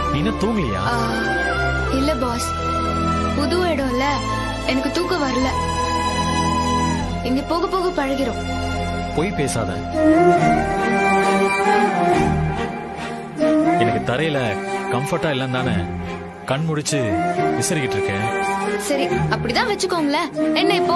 நீ இன்னும் தூங்கலையா ஆ, இல்ல பாஸ் புது இடம்ல எனக்கு தூக்கம் வரல இங்க போக போக பழகிறோம் பொய் பேசாத எனக்கு தரையில கம்ஃபர்ட்டா இல்லைன்னு தானே கண் முடிச்சு விசிறிக்கிட்டு இருக்கேன் சரி அப்படிதான் வச்சுக்கோங்களேன் என்ன இப்போ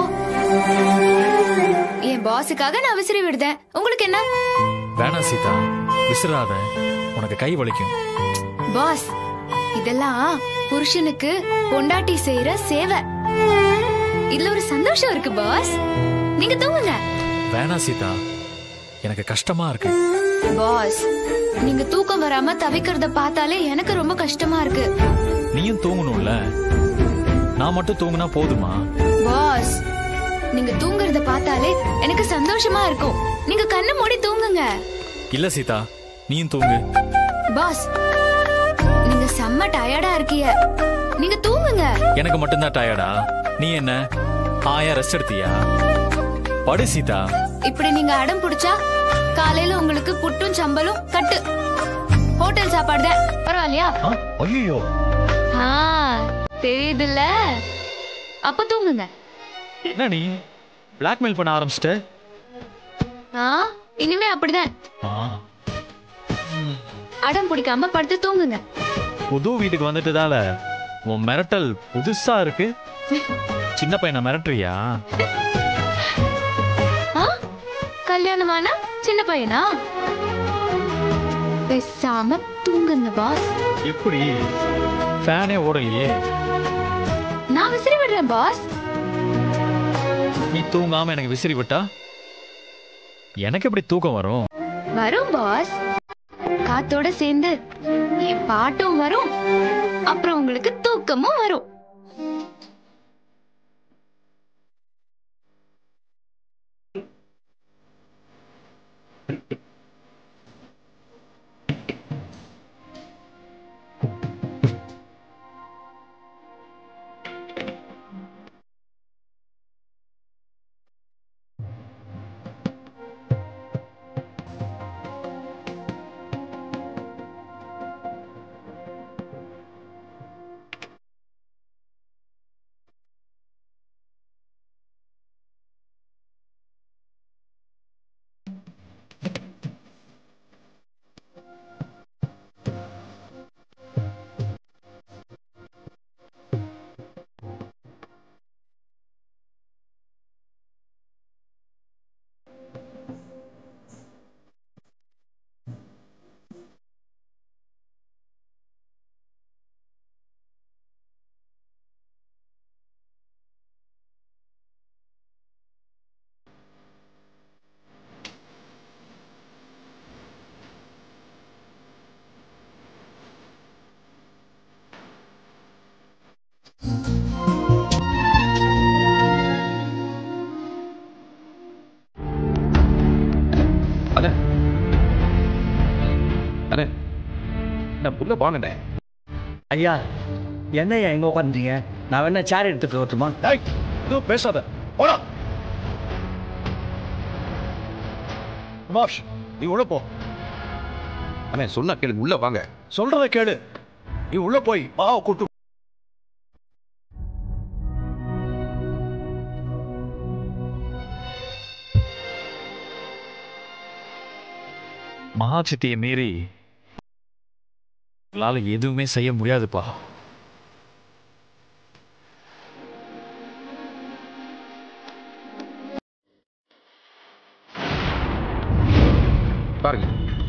என் பாஸுக்காக நான் விசிறி விடுதேன் உங்களுக்கு என்ன வேணாம் சீதா விசிறாத உனக்கு கை வலிக்கும் பாஸ் இதெல்லாம் புருஷனுக்கு பொண்டாட்டி செய்யற சேவை இதுல ஒரு சந்தோஷம் இருக்கு பாஸ் நீங்க தூங்குங்க வேணாம் சீதா எனக்கு கஷ்டமா இருக்கு பாஸ் நீங்க தூக்கம் வராம தவிக்கிறத பார்த்தாலே எனக்கு ரொம்ப கஷ்டமா இருக்கு நீயும் தூங்கணும்ல நான் மட்டும் தூங்குனா போதுமா பாஸ் நீங்க தூங்குறத பார்த்தாலே எனக்கு சந்தோஷமா இருக்கும் நீங்க கண்ணை மூடி தூங்குங்க இல்ல சீதா நீயும் தூங்கு பாஸ் நீங்க செம்ம டயர்டா இருக்கீங்க நீங்க தூங்குங்க எனக்கு மட்டும்தான் டயர்டா நீ என்ன ஆயா ரெஸ்ட் எடுத்தியா படு சீதா இப்படி நீங்க அடம் பிடிச்சா காலையில உங்களுக்கு புட்டும் சம்பலும் கட்டு ஹோட்டல் சாப்பாடு தான் பரவாயில்லையா ஐயோ ஆ, தெரியுதுல்ல அப்ப தூங்குங்க என்ன நீ பிளாக்மெயில் பண்ண ஆரம்பிச்சிட்ட ஆ, இனிமே அப்படிதான் ஆ, அடம் பிடிக்காம படுத்து தூங்குங்க புது வீட்டுக்கு வந்துட்டதால உன் மிரட்டல் புதுசா இருக்கு சின்ன பையனை மிரட்டுறியா ஆ? கல்யாணமானா சின்ன பையனா பேசாம தூங்குங்க பாஸ் எப்படி ஃபேனே ஓடலையே நான் விசிறி விடுறேன் பாஸ் நீ தூங்காம எனக்கு விசிறி விட்டா எனக்கு எப்படி தூக்கம் வரும் வரும் பாஸ் காத்தோட சேர்ந்து என் பாட்டும் வரும் அப்புறம் உங்களுக்கு தூக்கமும் வரும் அண்ணே அண்ணே நான் புள்ள வாங்கண்ணே ஐயா என்னய்யா எங்க உட்காந்துட்டீங்க நான் வேணா சேர் எடுத்துட்டு வரட்டுமா டேய் எதுவும் பேசாத போடா உமாஷ் நீ உள்ள போ அண்ணே சொன்னா கேளு உள்ள வாங்க சொல்றத கேளு நீ உள்ள போய் மாவை கூட்டு மகாசித்தியை மீறி உங்களால எதுவுமே செய்ய முடியாதுப்பா பாருங்க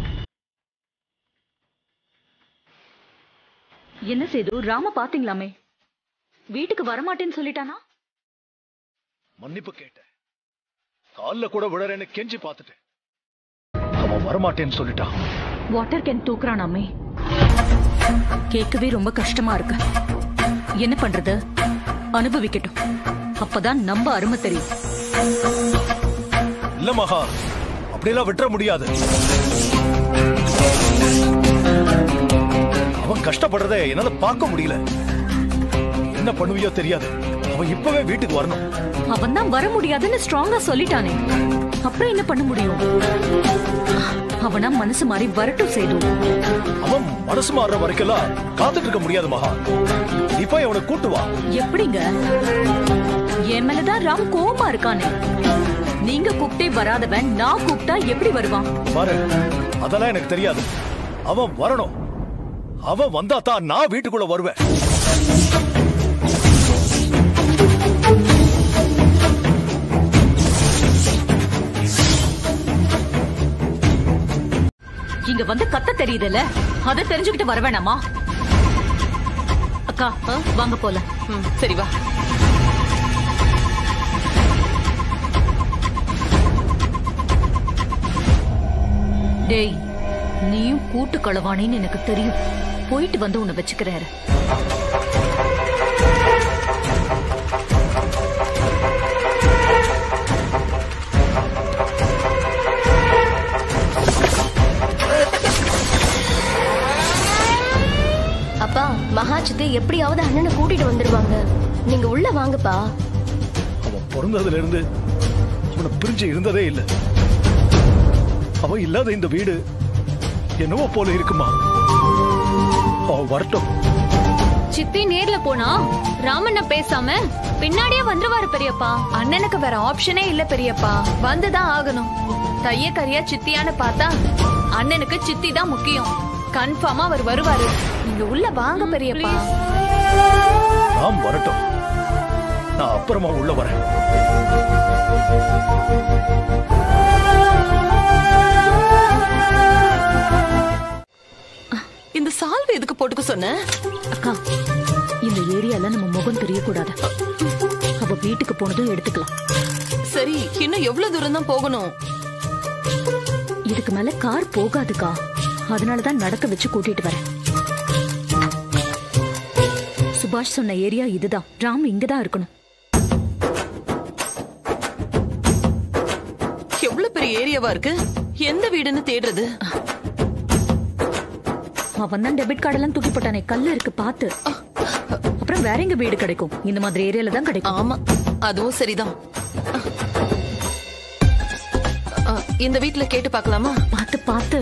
என்ன சேது ராம பாத்தீங்களாமே வீட்டுக்கு வரமாட்டேன்னு சொல்லிட்டானா மன்னிப்பு கேட்டேன் கால்ல கூட விழறேன்னு கெஞ்சி பார்த்துட்டேன் அவன் வரமாட்டேன்னு சொல்லிட்டான் வாட்டர் கேன் தூக்குறானாமே கேட்கவே ரொம்ப கஷ்டமா இருக்கு என்ன பண்றது அனுபவிக்கட்டும் அப்பதான் நம்ம அருமை தெரியும் இல்ல மகா அப்படியெல்லாம் விட்டுற முடியாது அவன் கஷ்டப்படுறதை என்னால பார்க்க முடியல என்ன பண்ணுவியோ தெரியாது அவன் இப்பவே வீட்டுக்கு வரணும் அவன் தான் வர முடியாதுன்னு ஸ்ட்ராங்கா சொல்லிட்டானே அப்புறம் என்ன பண்ண முடியும் அவனா மனசு மாறி வரட்டும் செய்து அவன் மனசு மாறுற வரைக்கெல்லாம் காத்துட்டு இருக்க முடியாது மகா நீ போய் அவனை கூட்டு வா எப்படிங்க என் மேலதான் ராம் கோவமா இருக்கானே நீங்க கூப்பிட்டே வராதவன் நான் கூப்பிட்டா எப்படி வருவான் பாரு அதெல்லாம் எனக்கு தெரியாது அவன் வரணும் அவன் வந்தா தான் நான் வீட்டுக்குள்ள வருவேன் இங்க வந்து கத்த தெரியுதுல்ல அதை தெரிஞ்சுக்கிட்டு வர வேணாமா அக்கா வாங்க போல சரி வா டேய் நீயும் கூட்டு களவாணின்னு எனக்கு தெரியும் போயிட்டு வந்து உன்னை வச்சுக்கிறாரு அப்பா மகாச்சித்து எப்படியாவது அண்ணனை கூட்டிட்டு வந்துருவாங்க நீங்க உள்ள வாங்கப்பா அவன் பிறந்ததுல இருந்து அவனை பிரிஞ்சு இருந்ததே இல்ல அவன் இல்லாத இந்த வீடு என்னவோ போல இருக்குமா அவன் வரட்டும் சித்தி நேர்ல போனா ராமண்ண பேசாம பின்னாடியே வந்துருவாரு பெரியப்பா அண்ணனுக்கு வேற ஆப்ஷனே இல்ல பெரியப்பா வந்துதான் ஆகணும் தைய கரியா சித்தியான்னு பார்த்தா அண்ணனுக்கு சித்தி தான் முக்கியம் கன்ஃபார்மா அவர் வருவாரு நீங்க உள்ள வாங்க பெரியப்பா நாம் வரட்டும் நான் அப்புறமா உள்ள வரேன் இந்த சால்வை எதுக்கு போட்டுக்க சொன்ன அக்கா இந்த ஏரியால நம்ம முகம் தெரியக்கூடாது அவ வீட்டுக்கு போனதும் எடுத்துக்கலாம் சரி இன்னும் எவ்வளவு தூரம் தான் போகணும் இதுக்கு மேல கார் போகாதுக்கா அதனாலதான் நடக்க வச்சு கூட்டிட்டு வரேன் சுபாஷ் சொன்ன ஏரியா இதுதான் ராம் இங்கதான் இருக்கணும் எவ்வளவு பெரிய ஏரியாவா இருக்கு எந்த வீடுன்னு தேடுறது அவன் தான் டெபிட் கார்டெல்லாம் தூக்கி போட்டானே கல்லு இருக்கு பாத்து அப்புறம் வேற எங்க வீடு கிடைக்கும் இந்த மாதிரி ஏரியால தான் கிடைக்கும் ஆமா அதுவும் சரிதான் அ, இந்த வீட்ல கேட்டு பார்க்கலாமா பாத்து பாத்து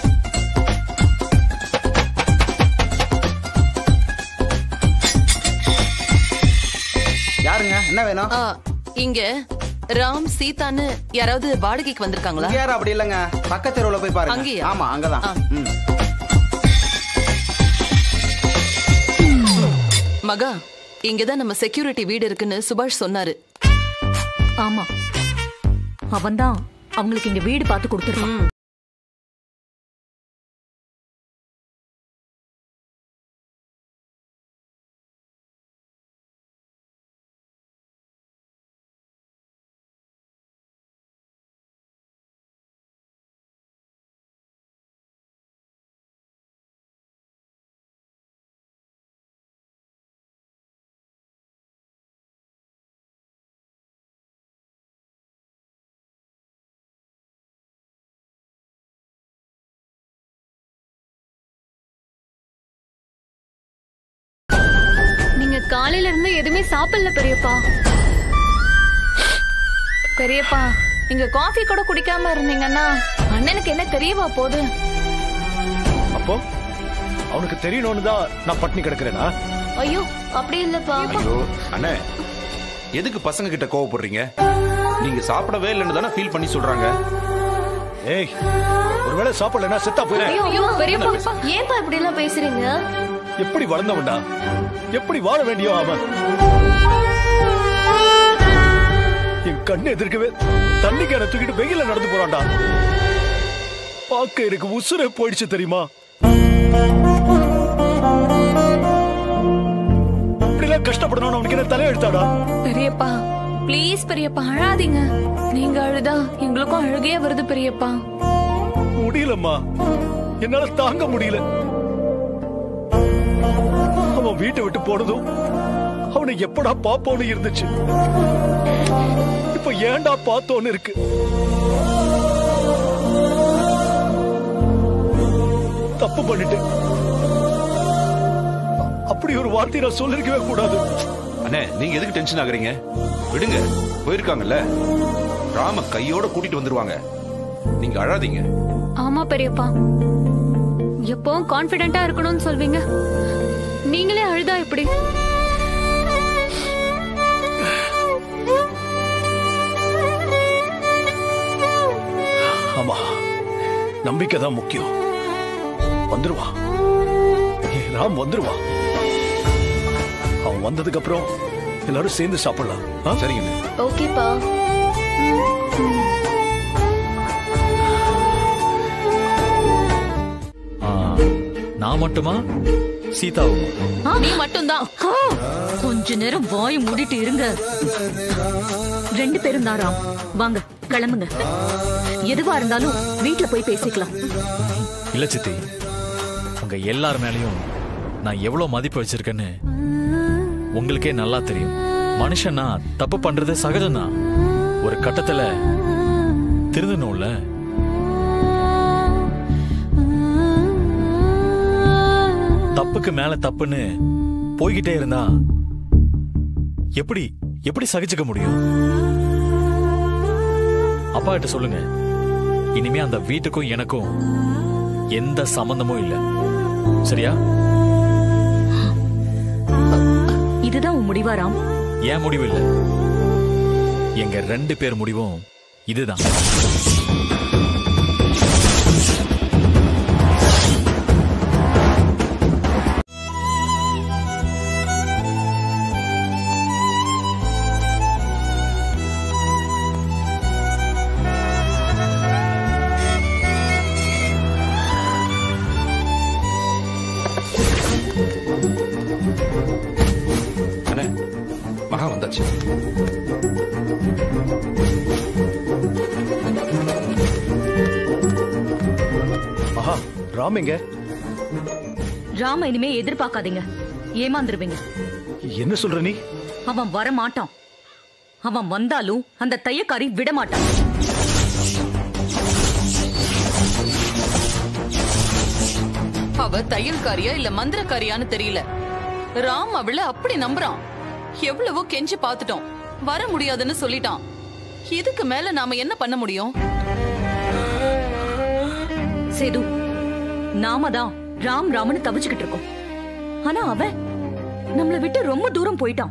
யாருங்க என்ன வேணும் அ, இங்க ராம் சீதான்னு யாராவது வாடகைக்கு வந்திருக்காங்களா இங்க யாரும் அப்படி இல்லங்க பக்கத்து தெருவுல போய் பாருங்க அங்கேயா? ஆமா அங்கதான் ஆ. ம். மகா இங்கதான் நம்ம செக்யூரிட்டி வீடு இருக்குன்னு சுபாஷ் சொன்னாரு ஆமா அவன்தான் அவங்களுக்கு இங்க வீடு பார்த்து கொடுத்துருக்கான் ம். நீங்க காலையில இருந்து எதுவுமே சாப்பிடல பெரியப்பா பெரியப்பா நீங்க காஃபி கூட குடிக்காம இருந்தீங்கன்னா அண்ணனுக்கு என்ன தெரியவா போகுது அப்போ அவனுக்கு தெரியணும்னு தான் நான் பட்டினி கிடக்குறேனா ஐயோ அப்படி இல்லப்பா ஐயோ அண்ணே எதுக்கு பசங்க கிட்ட கோவப்படுறீங்க நீங்க சாப்பிடவே இல்லைன்னு தானே ஃபீல் பண்ணி சொல்றாங்க ஏய் ஒருவேளை சாப்பிடலன்னா செத்தா போயிரு ஐயோ ஐயோ பெரியப்பா ஏன்பா இப்படி எல்லாம் பேசுறீங்க எப்படி வளர்ந்தவன்டா எப்படி வாழ வேண்டியோ அவன் என் கண்ணு எதிர்க்கவே தண்ணி கேன தூக்கிட்டு வெயில நடந்து போறான்டா பார்க்க எனக்கு உசுரே போயிடுச்சு தெரியுமா இப்படிலாம் கஷ்டப்படணும்னு அவனுக்கு என்ன தலையெழுத்தாடா பெரியப்பா ப்ளீஸ் பெரியப்பா அழாதீங்க நீங்க அழுதா எங்களுக்கும் அழுகையே வருது பெரியப்பா முடியலம்மா என்னால தாங்க முடியல அவன் வீட்டை விட்டு போனதும் அவனை எப்படா பாப்போன்னு இருந்துச்சு இப்ப ஏன்டா பார்த்தோன்னு இருக்கு தப்பு பண்ணிட்டு அப்படி ஒரு வார்த்தை நான் சொல்லிருக்கவே கூடாது அண்ணே நீங்க எதுக்கு டென்ஷன் ஆகுறீங்க விடுங்க போயிருக்காங்கல்ல ராம கையோட கூட்டிட்டு வந்துருவாங்க நீங்க அழாதீங்க ஆமா பெரியப்பா எப்பவும் கான்பிடென்ட்டா இருக்கணும்னு சொல்வீங்க நீங்களே அழுதா எப்படி ஆமா நம்பிக்கை தான் முக்கியம் வந்துருவா ஏய், ராம் வந்துருவா அவன் வந்ததுக்கு அப்புறம் எல்லாரும் சேர்ந்து சாப்பிடலாம் ஆ? சரிங்க ஓகேப்பா ஆ, நான் மட்டுமா சீதாவுமா நீ மட்டும்தான் கொஞ்ச நேரம் வாய் மூடிட்டு இருங்க ரெண்டு பேரும் தான் ராம் வாங்க கிளம்புங்க எதுவா இருந்தாலும் வீட்ல போய் பேசிக்கலாம் இல்ல சித்தி உங்க எல்லார் மேலயும் நான் எவ்வளவு மதிப்பு வச்சிருக்கேன்னு உங்களுக்கே நல்லா தெரியும் மனுஷன்னா தப்பு பண்றது சகஜம்தான் ஒரு கட்டத்துல திருந்தணும்ல தப்புக்கு மேல தப்புன்னு போய்கிட்டே இருந்தா எப்படி எப்படி சகிச்சுக்க முடியும் அப்பா கிட்ட சொல்லுங்க இனிமே அந்த வீட்டுக்கும் எனக்கும் எந்த சம்பந்தமும் இல்ல சரியா இதுதான் உன் முடிவா ராம் ஏன் முடிவு இல்ல எங்க ரெண்டு பேர் முடிவும் இதுதான் அண்ணே மகா வந்தாச்சு ஆஹா ராம் எங்க ராம இனிமே எதிர்பார்க்காதீங்க ஏமாந்துருவீங்க என்ன சொல்ற நீ அவன் வர மாட்டான் அவன் வந்தாலும் அந்த தையக்காரி விட மாட்டான் அவ தையல்காரியா இல்ல மந்திரக்காரியான்னு தெரியல ராம் அவள அப்படி நம்புறான் எவ்வளவோ கெஞ்சி பாத்துட்டோம் வர முடியாதுன்னு சொல்லிட்டான் இதுக்கு மேல நாம என்ன பண்ண முடியும் சேது நாம தான் ராம் ராமன்னு தவிச்சுக்கிட்டு இருக்கோம் ஆனா அவன் நம்மள விட்டு ரொம்ப தூரம் போயிட்டான்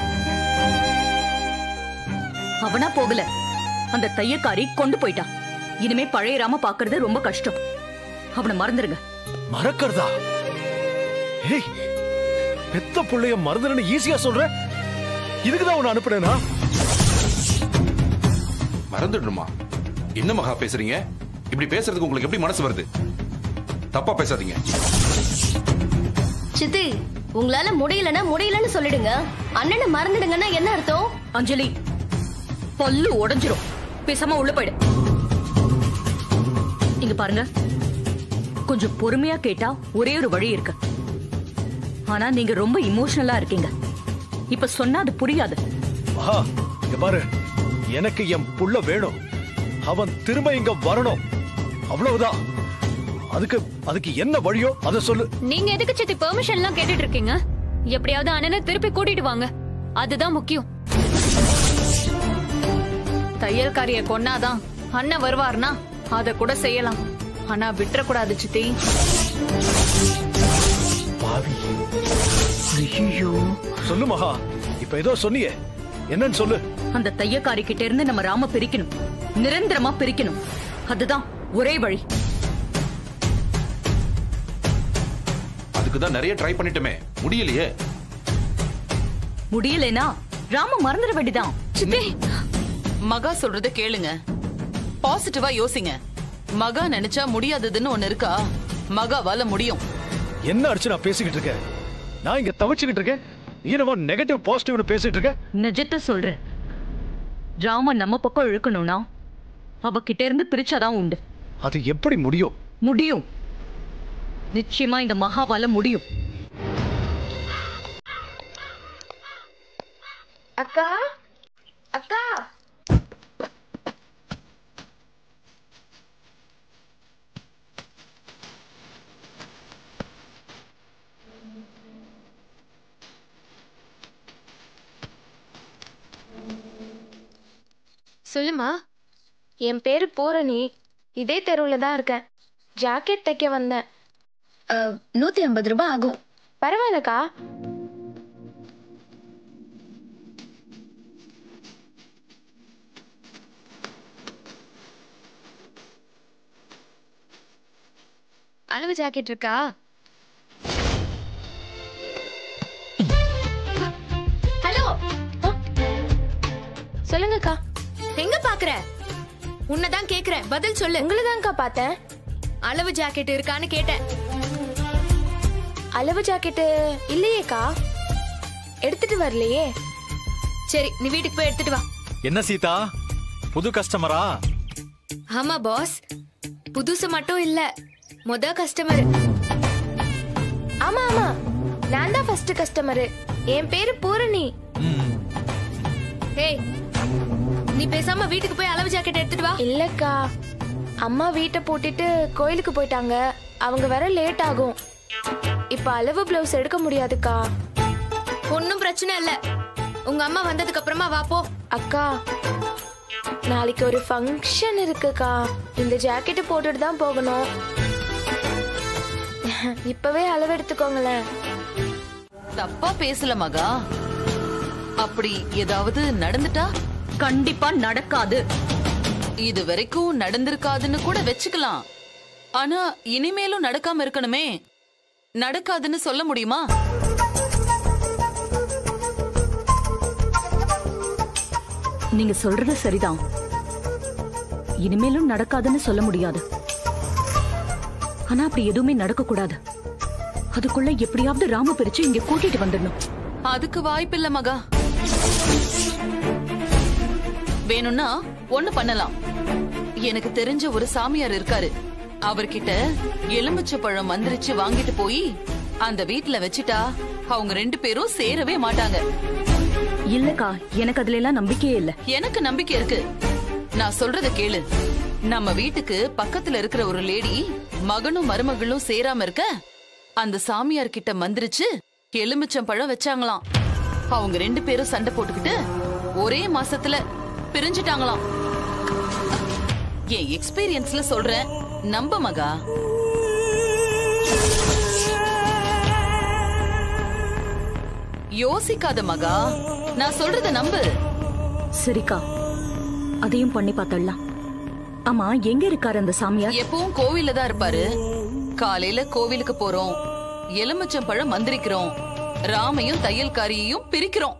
அவனா போகல அந்த தையக்காரி கொண்டு போயிட்டான் இனிமே பழைய ராம பாக்குறது ரொம்ப கஷ்டம் அவனை மறந்துருங்க மறக்கறதா ஏய் பெத்த புள்ளைய மறந்துடுன்னு ஈஸியா சொல்ற இதுக்குதான் உன்னை அனுப்புனேனா மறந்துடணுமா என்ன மகா பேசுறீங்க இப்படி பேசுறதுக்கு உங்களுக்கு எப்படி மனசு வருது தப்பா பேசாதீங்க சித்தி உங்களால முடியலன்னா முடியலன்னு சொல்லிடுங்க அண்ணனை மறந்துடுங்கன்னா என்ன அர்த்தம் அஞ்சலி பல்லு உடைஞ்சிரும் பேசாம உள்ள போயிடு இங்க பாருங்க கொஞ்சம் பொறுமையா கேட்டா ஒரே ஒரு வழி இருக்கு ஆனா நீங்க ரொம்ப இமோஷனலா இருக்கீங்க இப்ப சொன்னா அது புரியாது மகா இங்க பாரு எனக்கு என் புள்ள வேணும் அவன் திரும்ப இங்க வரணும் அவ்வளவுதான் அதுக்கு அதுக்கு என்ன வழியோ அதை சொல்லு நீங்க எதுக்கு சித்தி பெர்மிஷன் எல்லாம் கேட்டுட்டு இருக்கீங்க எப்படியாவது அண்ணனை திருப்பி கூட்டிட்டு வாங்க அதுதான் முக்கியம் தையல்காரிய கொன்னாதான் அண்ணன் வருவார்னா அத கூட செய்யலாம் ஆனா விட்டுறக்கூடாது சித்தி பாவி சொல்லு மகா இப்ப ஏதோ சொன்னியே என்னன்னு சொல்லு அந்த தையக்காரி கிட்ட இருந்து நம்ம ராம பிரிக்கணும் நிரந்தரமா பிரிக்கணும் அதுதான் ஒரே வழி அதுக்கு தான் நிறைய ட்ரை பண்ணிட்டோமே முடியலையே முடியலைனா ராம மறந்துட வேண்டிதான் சித்தி மகா சொல்றத கேளுங்க பாசிட்டிவா யோசிங்க மகா நினைச்சா முடியாததுன்னு ஒண்ணு இருக்கா மகாவால முடியும் என்ன அடிச்சு நான் பேசிக்கிட்டு இருக்கேன் நான் இங்க தவிச்சுக்கிட்டு இருக்கேன் நீ என்னமோ நெகட்டிவ் பாசிட்டிவ்னு பேசிட்டு இருக்க நிஜத்தை சொல்றேன் ராம நம்ம பக்கம் இழுக்கணும்னா அவ கிட்ட இருந்து பிரிச்சாதான் உண்டு அது எப்படி முடியும் முடியும் நிச்சயமா இந்த மகாவால முடியும் அக்கா அக்கா சொல்லுமா என் பேரு பூரணி இதே தெருவில் தான் இருக்கேன் ஜாக்கெட் தைக்க வந்தேன் நூத்தி ஐம்பது ரூபாய் ஆகும் பரவாயில்லக்கா அளவு ஜாக்கெட் இருக்கா ஹலோ சொல்லுங்கக்கா எங்க பாக்குற உன்னதான் கேக்குறேன் பதில் சொல்லு உங்களை தான்க்கா பார்த்தேன் அளவு ஜாக்கெட் இருக்கான்னு கேட்டேன் அளவு ஜாக்கெட்டு இல்லையேக்கா எடுத்துட்டு வரலையே சரி நீ வீட்டுக்கு போய் எடுத்துட்டு வா என்ன சீதா புது கஸ்டமரா ஆமா பாஸ் புதுசு மட்டும் இல்ல முத கஸ்டமர் ஆமா ஆமா நான் தான் ஃபர்ஸ்ட் கஸ்டமரு என் பேரு பூரணி ஏய் நீ பேசாம வீட்டுக்கு போய் அளவு ஜாக்கெட் எடுத்துட்டு வா இல்லக்கா அம்மா வீட்டை பூட்டிட்டு கோயிலுக்கு போயிட்டாங்க அவங்க வர லேட் ஆகும் இப்ப அளவு பிளவுஸ் எடுக்க முடியாதுக்கா ஒன்னும் பிரச்சனை இல்ல உங்க அம்மா வந்ததுக்கு அப்புறமா வா போ அக்கா நாளைக்கு ஒரு ஃபங்க்ஷன் இருக்குக்கா இந்த ஜாக்கெட் போட்டுட்டு தான் போகணும் இப்பவே அளவு எடுத்துக்கோங்களேன் தப்பா பேசல மகா அப்படி ஏதாவது நடந்துட்டா கண்டிப்பா நடக்காது இது வரைக்கும் நடந்திருக்காதுன்னு கூட வச்சுக்கலாம் ஆனா இனிமேலும் நடக்காம இருக்கணுமே நடக்காதுன்னு சொல்ல முடியுமா நீங்க சொல்றது சரிதான் இனிமேலும் நடக்காதுன்னு சொல்ல முடியாது ஆனா அப்படி எதுவுமே நடக்க கூடாது அதுக்குள்ள எப்படியாவது ராம பிரிச்சு இங்க கூட்டிட்டு வந்துடணும் அதுக்கு வாய்ப்பில்ல மகா வேணும்னா ஒண்ணு பண்ணலாம் எனக்கு தெரிஞ்ச ஒரு சாமியார் இருக்காரு அவர்கிட்ட எலுமிச்சை பழம் மந்திரிச்சு வாங்கிட்டு போய் அந்த வீட்ல வச்சுட்டா அவங்க ரெண்டு பேரும் சேரவே மாட்டாங்க இல்லக்கா எனக்கு அதுல எல்லாம் நம்பிக்கையே இல்ல எனக்கு நம்பிக்கை இருக்கு நான் சொல்றத கேளு நம்ம வீட்டுக்கு பக்கத்துல இருக்கிற ஒரு லேடி மகனும் மருமகளும் சேராம இருக்க அந்த சாமியார் கிட்ட மந்திரிச்சு எலுமிச்சம் பழம் வச்சாங்களாம் அவங்க ரெண்டு பேரும் சண்டை போட்டுக்கிட்டு ஒரே மாசத்துல பிரிஞ்சுட்டாங்களாம் என் எக்ஸ்பீரியன்ஸ்ல சொல்றேன் நம்ப மகா யோசிக்காத மகா நான் சொல்றத நம்பு சரிக்கா அதையும் பண்ணி பார்த்தலாம் ஆமா எங்க இருக்காரு அந்த சாமியார் எப்பவும் கோவில்ல தான் இருப்பாரு காலையில கோவிலுக்கு போறோம் எலுமிச்சம் பழம் மந்திரிக்கிறோம் ராமையும் தையல்காரியையும் பிரிக்கிறோம்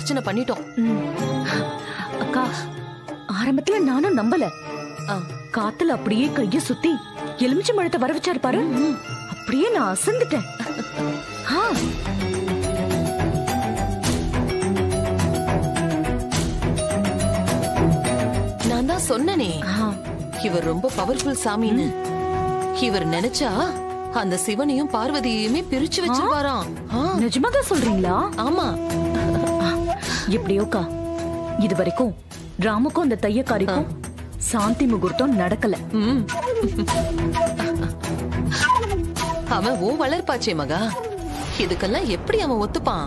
அர்ச்சனை பண்ணிட்டோம் அக்கா ஆரம்பத்துல நானும் நம்பல காத்துல அப்படியே கைய சுத்தி எலுமிச்சை மழத்தை வர வச்சாரு பாரு அப்படியே நான் அசந்துட்டேன் ஆ, நான் தான் சொன்னனே இவர் ரொம்ப பவர்ஃபுல் சாமின்னு இவர் நினைச்சா அந்த சிவனையும் பார்வதியையுமே பிரிச்சு வச்சிருவாராம் நிஜமாதான் சொல்றீங்களா ஆமா எப்படியோக்கா இது வரைக்கும் ராமுக்கும் அந்த தையக்காரிக்கும் சாந்தி முகூர்த்தம் நடக்கல அவன் ஓ வளர்ப்பாச்சே மகா இதுக்கெல்லாம் எப்படி அவன் ஒத்துப்பான்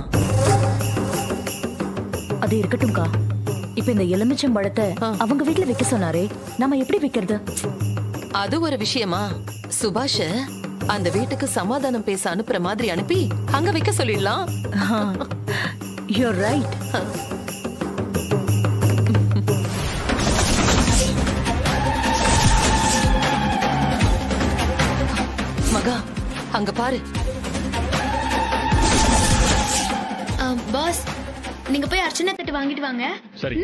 அது இருக்கட்டும்க்கா இப்ப இந்த எலுமிச்சம் பழத்தை அவங்க வீட்ல வைக்க சொன்னாரே நாம எப்படி வைக்கிறது அது ஒரு விஷயமா சுபாஷ அந்த வீட்டுக்கு சமாதானம் பேச அனுப்புற மாதிரி அனுப்பி அங்க வைக்க சொல்லிடலாம் யூர் ரைட் மகா அங்க பாரு பாஸ் நீங்க போய் அர்ச்சனை தட்டு வாங்கிட்டு வாங்க சரி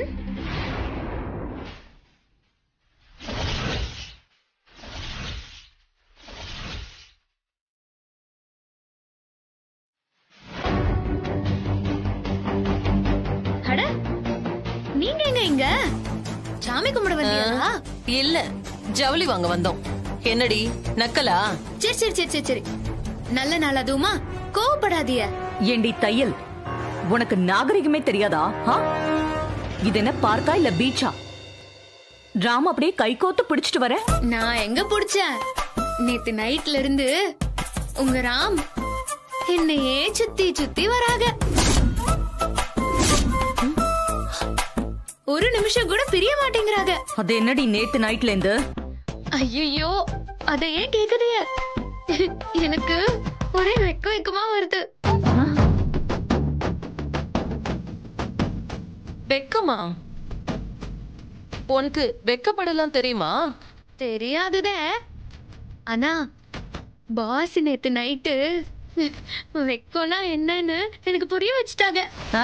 அட நீங்க எங்க இங்க சாமி கும்பிட வந்தீங்களா இல்ல ஜவுளி வாங்க வந்தோம் என்னடி நக்கலா சரி சரி சரி சரி சரி நல்ல நாள் அதுவுமா கோவப்படாதீய ஏண்டி தையல் உனக்கு நாகரிகமே தெரியாதா ஆ? இது என்ன பார்க்கா இல்ல பீச்சா ராம் அப்படியே கை கோத்து பிடிச்சிட்டு வர நான் எங்க புடிச்சேன் நேத்து நைட்ல இருந்து உங்க ராம் என்னையே சுத்தி சுத்தி வராக ஒரு நிமிஷம் கூட பிரிய மாட்டேங்கிறாங்க அது என்னடி நேத்து நைட்ல இருந்து ஐயோ அத ஏன் கேக்குறிய எனக்கு ஒரே வெக்க வெக்கமா வருது வெக்கமா உனக்கு வெக்கப்படலாம் தெரியுமா தெரியாதுதே ஆனா பாஸ் நேத்து நைட்டு வெக்கம்னா என்னன்னு எனக்கு புரிய வச்சுட்டாங்க ஆ?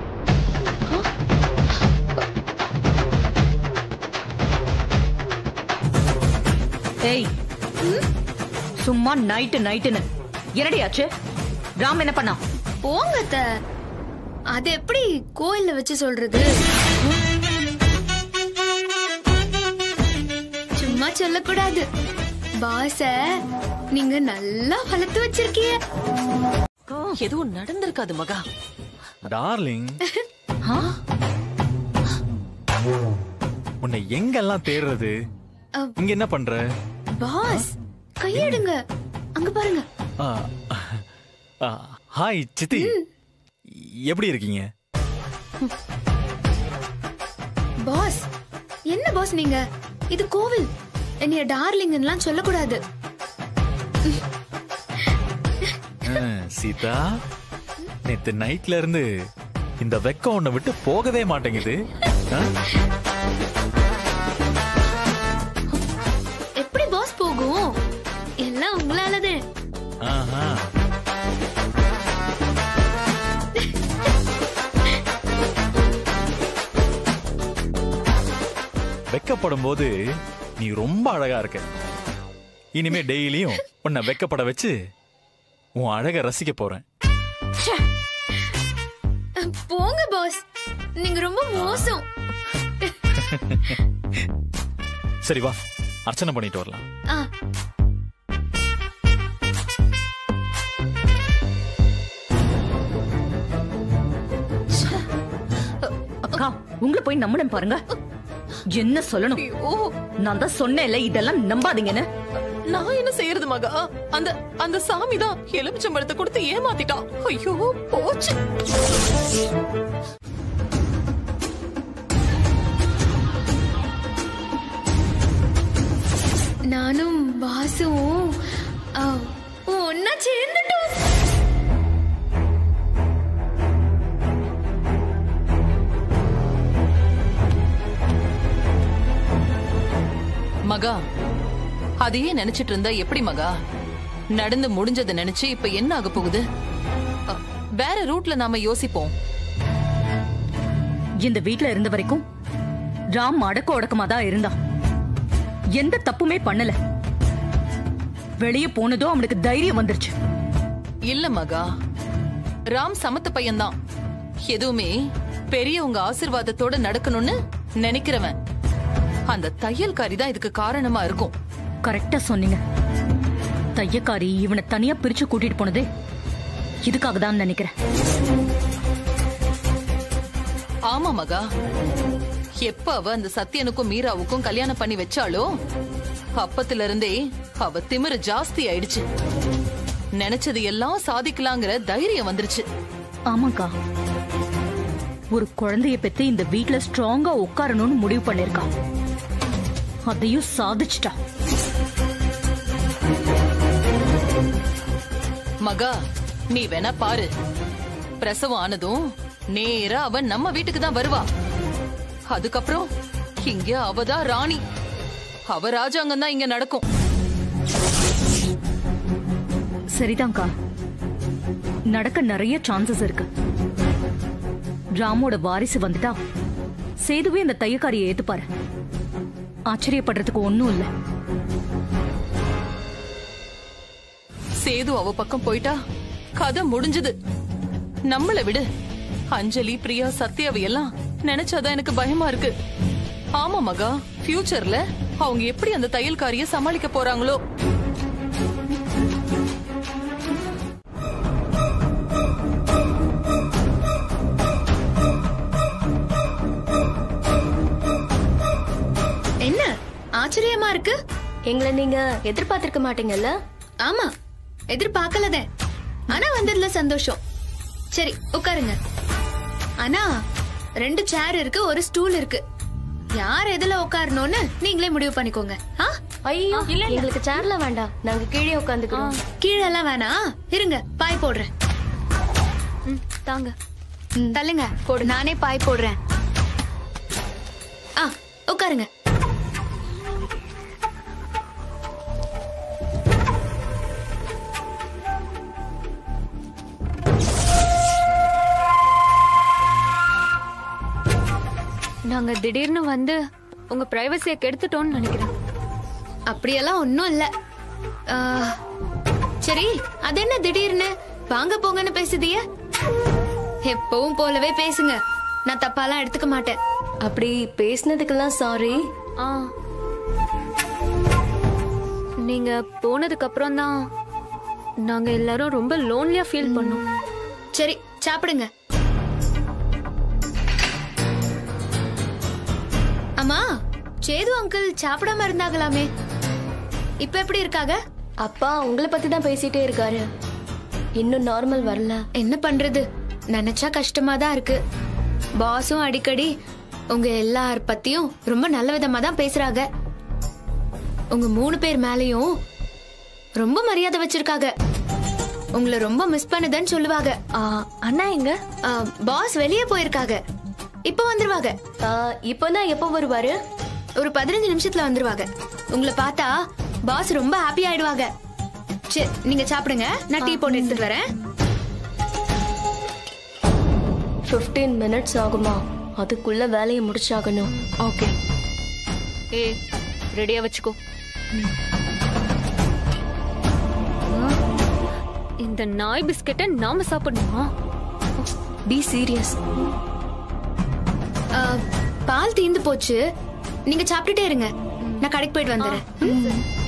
ஏய் சும்மா நைட்டு நைட்டுன்னு என்னடி ஆச்சு ராம் என்ன பண்ணா போங்க அத்தை. அது எப்படி கோயில்ல வச்சு சொல்றது சும்மா சொல்லக்கூடாது பாஸ நீங்க நல்லா வளர்த்து வச்சிருக்கீங்க எதுவும் நடந்திருக்காது மகா டார்லிங் உன்னை எங்கெல்லாம் தேடுறது அப். இங்க என்ன பண்ற பாஸ் கையெடுங்க அங்க பாருங்க ஆ, ஆ, ஹாய் சித்தி எப்படி இருக்கீங்க பாஸ் என்ன பாஸ் நீங்க இது கோவில் என்னைய டார்லிங்லாம் சொல்லக்கூடாது ஆ, சீதா நேத்து நைட்ல இருந்து இந்த வெக்கம் உன்னை விட்டு போகவே மாட்டேங்குது ஆ? எப்படி பாஸ் போகும் எல்லாம் உங்களாலதே ஆஹா. வெக்கப்படும் போது நீ ரொம்ப அழகா இருக்க இனிமே டெய்லியும் உன்னை வெக்கப்பட வச்சு உன் அழக ரசிக்க போறேன் போங்க பாஸ் நீங்க ரொம்ப மோசம் சரி வா அர்ச்சனை பண்ணிட்டு வரலாம் ஆ அக்கா உங்களை போய் நம்பணும் பாருங்க என்ன சொல்லணும் நான் தான் சொன்னேன்ல இதெல்லாம் நம்பாதீங்கன்னு நான் என்ன செய்யறது மகா அந்த அந்த சாமி தான் எலுமிச்சம்பழத்தை கொடுத்து ஏமாத்திட்டான் ஐயோ போச்சு நானும் பாசுவும் ஆ, ஒன்னா சேர்ந்துட்டோம் மகா அதையே நினைச்சிட்டு இருந்தா எப்படி மகா நடந்து முடிஞ்சதை நினைச்சு இப்ப என்ன ஆக போகுது அ, வேற ரூட்ல நாம யோசிப்போம் இந்த வீட்ல இருந்த வரைக்கும் ராம் அடக்க ஒடக்கமா தான் இருந்தான் எந்த தப்புமே பண்ணல வெளிய போனதும் அவனுக்கு தைரியம் வந்துருச்சு இல்ல மகா ராம் சமத்த பையன்தான் எதுவுமே பெரியவங்க ஆசிர்வாதத்தோட நடக்கணும்னு நினைக்கிறவன் அந்த தையல்காரி தான் இதுக்கு காரணமா இருக்கும் கரெக்டா சொன்னீங்க தையக்காரி இவனை தனியா பிரிச்சு கூட்டிட்டு போனதே இதுக்காக தான் நினைக்கிறேன் ஆமா மகா எப்ப அவ அந்த சத்யனுக்கும் மீராவுக்கும் கல்யாணம் பண்ணி வச்சாலோ அப்பத்துல இருந்தே அவ திமிரு ஜாஸ்தி ஆயிடுச்சு நினைச்சது எல்லாம் சாதிக்கலாங்கிற தைரியம் வந்துருச்சு ஆமாக்கா ஒரு குழந்தைய பெத்து இந்த வீட்ல ஸ்ட்ராங்கா உட்காரணும்னு முடிவு பண்ணிருக்கா அதையும் சாதிச்சிட்டா மகா நீ வேணா பாரு பிரசவம் ஆனதும் நேரா அவ நம்ம வீட்டுக்கு தான் வருவா அதுக்கப்புறம் இங்க அவதான் ராணி அவ ராஜாங்கம் தான் இங்க நடக்கும் சரிதான்க்கா நடக்க நிறைய சான்சஸ் இருக்கு ராமோட வாரிசு வந்துட்டா சேதுவே இந்த தையக்காரியை ஏத்துப்பாரு ஆச்சரியப்படுறதுக்கு ஒண்ணும் இல்ல சேது அவ பக்கம் போயிட்டா கதை முடிஞ்சது நம்மள விடு அஞ்சலி பிரியா சத்யாவை எல்லாம் நினைச்சாதான் எனக்கு பயமா இருக்கு ஆமா மகா ஃபியூச்சர்ல அவங்க எப்படி அந்த தையல்காரிய சமாளிக்க போறாங்களோ என்ன ஆச்சரியமா இருக்கு எங்களை நீங்க எதிர்பார்த்திருக்க மாட்டீங்கல்ல ஆமா எதிர்பார்க்கலதே ஆனா வந்ததுல சந்தோஷம் சரி உட்காருங்க ஆனா ரெண்டு சேர் இருக்கு ஒரு ஸ்டூல் இருக்கு யார் எதுல உட்காரணும்னு நீங்களே முடிவு பண்ணிக்கோங்க ஆ? ஐயோ எங்களுக்கு சேர்ல வேண்டாம் நாங்க கீழே உட்காந்துக்கிறோம் கீழே எல்லாம் வேணாம் இருங்க பாய் போடுறேன் ம், தாங்க தள்ளுங்க போடு நானே பாய் போடுறேன் ஆ உட்காருங்க நாங்க திடீர்னு வந்து உங்க பிரைவசியை கெடுத்துட்டோம்னு நினைக்கிறேன் அப்படியெல்லாம் ஒன்றும் இல்ல ஆ, சரி அது என்ன திடீர்னு வாங்க போங்கன்னு பேசுதிய எப்பவும் போலவே பேசுங்க நான் தப்பாலாம் எடுத்துக்க மாட்டேன் அப்படி பேசினதுக்கெல்லாம் சாரி ஆ நீங்க போனதுக்கு அப்புறம் தான் நாங்க எல்லாரும் ரொம்ப லோன்லியா ஃபீல் பண்ணோம் சரி சாப்பிடுங்க அம்மா சேது அங்கிள் சாப்பிடாம இருந்தாங்களாமே இப்ப எப்படி இருக்காங்க அப்பா உங்களை பத்தி தான் பேசிட்டே இருக்காரு இன்னும் நார்மல் வரல என்ன பண்றது நினைச்சா கஷ்டமா தான் இருக்கு பாஸும் அடிக்கடி உங்க எல்லார் பத்தியும் ரொம்ப நல்ல விதமா தான் பேசுறாங்க உங்க மூணு பேர் மேலயும் ரொம்ப மரியாதை வச்சிருக்காங்க உங்களை ரொம்ப மிஸ் பண்ணுதன்னு சொல்லுவாங்க அண்ணா எங்க பாஸ் வெளியே போயிருக்காங்க இப்போ வந்துருவாங்க இப்போதான் எப்போ வருவாரு ஒரு பதினஞ்சு நிமிஷத்துல வந்துருவாங்க உங்களை பார்த்தா பாஸ் ரொம்ப ஹாப்பி ஆயிடுவாங்க சரி நீங்க சாப்பிடுங்க நான் டீ போட்டு எடுத்துட்டு வரேன் 15 மினிட்ஸ் ஆகுமா அதுக்குள்ள வேலையை முடிச்சாகணும் ஓகே ஏ ரெடியா வச்சுக்கோ இந்த நாய் பிஸ்கெட்டை நாம சாப்பிடணுமா பி சீரியஸ் பால் தீந்து போச்சு நீங்க சாப்பிட்டுட்டே இருங்க நான் கடைக்கு போயிட்டு வந்துடுறேன் ம்?